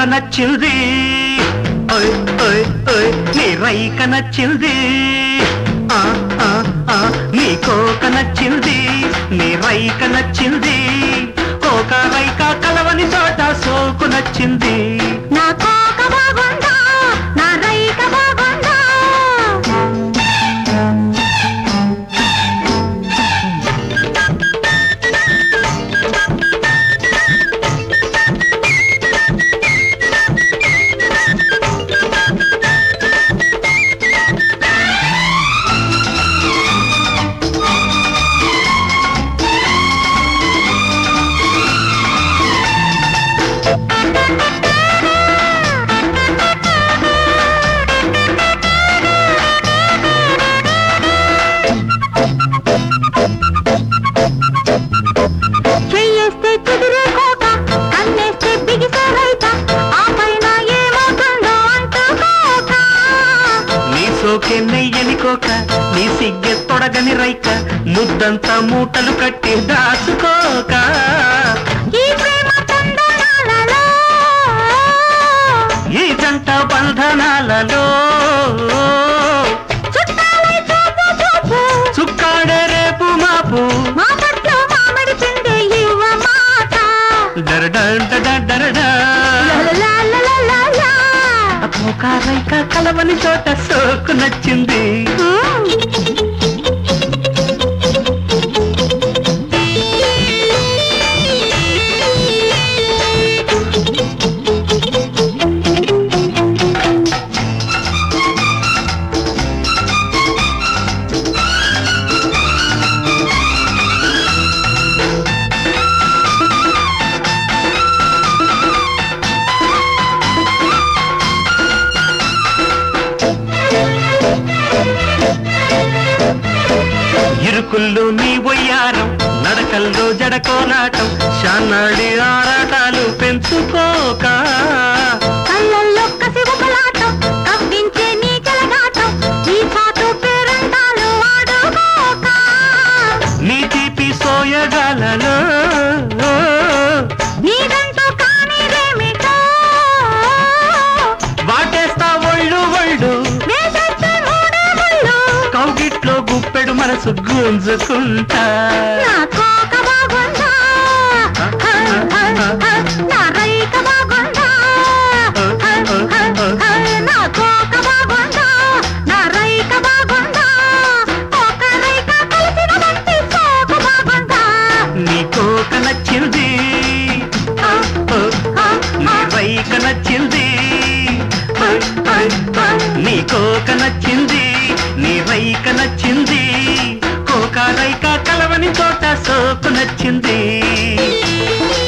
నచ్చింది ఓయ్ ఓయ్ ఓయ్ నీ రైక నచ్చింది ఆ, ఆ, ఆ, నీ కోక నచ్చింది నీ రైక నచ్చింది కోక రైక కలవని చోట సోకు నచ్చింది నా కోక బాగుందా నా రైక బాగుందా చెయ్యేస్తే కుదిరే కోక కన్నేస్తే బిగిసే రైక ఆ పైన ఏమవుతుందో అంటుకోక నీ సోకే నెయ్యని కోక నీ సిగ్గె తొడగని రైక ముద్దంతా మూటలు కట్టి దాచుకోక ఈ ప్రేమ తందనాలలో ఈ జంట బంధనాలలో చుట్టాలై చూపు చూపు చుక్కాడే రేపు మాపు మా పట్ల మామిడి పిండి ఇవ్వ మాట డరడా లలలలలలలా. రైక కలవని చోట సోకు నచ్చింది ఇరుకుల్లో నీ ఒయ్యారం నడకల్లో జడకోలాటం శానాడి ఆరాటాలు పెంచుకోక కళ్ళల్లో కసి ఒకలాటం కవ్వించే నీ చెలగాటం ఈ చాటు పేరంటాలు ఆడుకోక నీ తీపి సోయగాలలో నీదంటూ కానిదేమిటో వాటేస్తా ఒళ్ళు ఒళ్ళు వేసొచ్చే మూడే ముళ్ళు కౌగిట్లో గుప్పెడు మనసు గుంజుకుంటా నా కోక బాగుందా హ, హ, హ, నా రైక బాగుందా హ, హ, హ, నా కోక బాగుందా నా రైక బాగుందా ఒక రైక కలిసిన వంటి సోకు బాగుందా నీ కోక నచ్చింది హ, హ, నీ రైక నచ్చింది నీ కోక నచ్చింది నీ రైక నచ్చింది కోక రైక కలవని చోట సోకు నచ్చింది